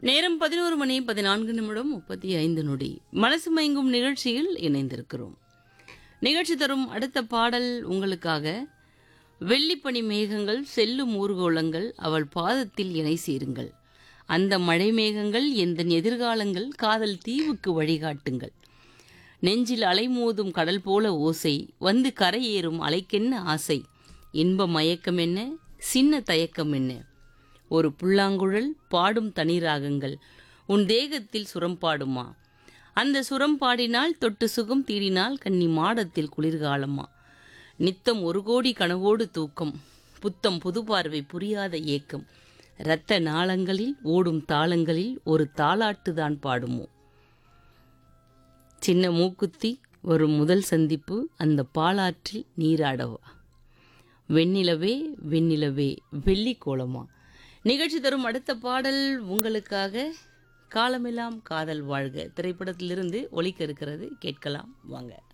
நேரம் பதினோரு மணி பதினான்கு நிமிடம் முப்பத்தி ஐந்து நொடி மனசு மயங்கும் நிகழ்ச்சியில் இணைந்திருக்கிறோம் நிகழ்ச்சி தரும் அடுத்த பாடல் உங்களுக்காக வெள்ளிப்பனி மேகங்கள் செல்லும் ஊர்கோலங்கள் அவள் பாதத்தில் இணை சேருங்கள் அந்த மழை மேகங்கள் எந்த எதிர்காலங்கள் காதல் தீவுக்கு வழிகாட்டுங்கள் நெஞ்சில் அலைமோதும் கடல் போல ஓசை வந்து கரையேறும் அலைக்கென்ன ஆசை இன்ப மயக்கம் என்ன சின்ன தயக்கம் என்ன ஒரு புல்லாங்குழல் பாடும் தனிராகங்கள் உன் தேகத்தில் சுரம் பாடுமா அந்த சுரம் பாடினால் தொட்டு சுகம் தீடினால் கன்னி மாடத்தில் குளிர்காலமா நித்தம் ஒரு கோடி கனவோடு தூக்கம் புத்தம் புது பார்வை புரியாத ஏக்கம் இரத்த நாளங்களில் ஓடும் தாளங்களில் ஒரு தாலாட்டுதான் பாடுமோ சின்ன மூக்குத்தி வரும் முதல் சந்திப்பு அந்த பாலாற்றில் நீராடவா வெண்ணிலவே வெண்ணிலவே வெள்ளி கோலமா நிகழ்ச்சி தரும் அடுத்த பாடல் உங்களுக்காக காலமெல்லாம் காதல் வாழ்க திரைப்படத்திலிருந்து ஒலிக்க இருக்கிறது கேட்கலாம் வாங்க